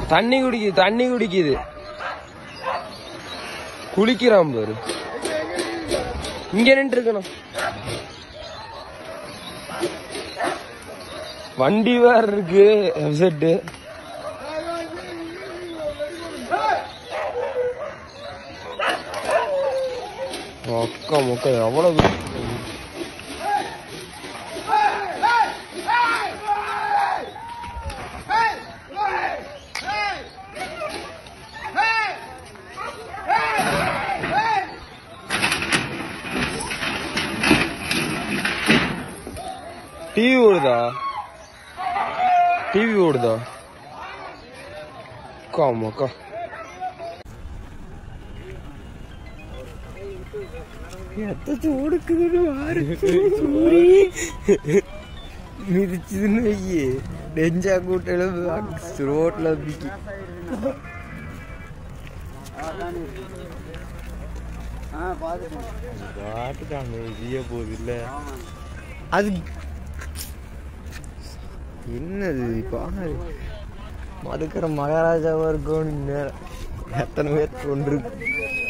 தண்ணி குடிக்குது தண்ணி குடிக்குது குளிக்கிறான் பாரு இங்க நின்று இருக்கணும் வண்டி வேற இருக்கு எஃப்செட்டு மொக்க மொக்க எவ்வளவு டிவி ஓடுதா டிவி ஓடுதா அக்கா மக்கா எத்த ஓடுக்குதுன்னு மாறு மிதிச்சுதுன்னு வையே நெஞ்சா கூட்டம் ரோட்ல பிக்கி பாட்டுக்கு அமைதியா போகுது இல்ல அது என்னது பாரு மதுக்கர மகாராஜாவா இருக்கும் நேரம் எத்தனை பேர் கொண்டிருக்கு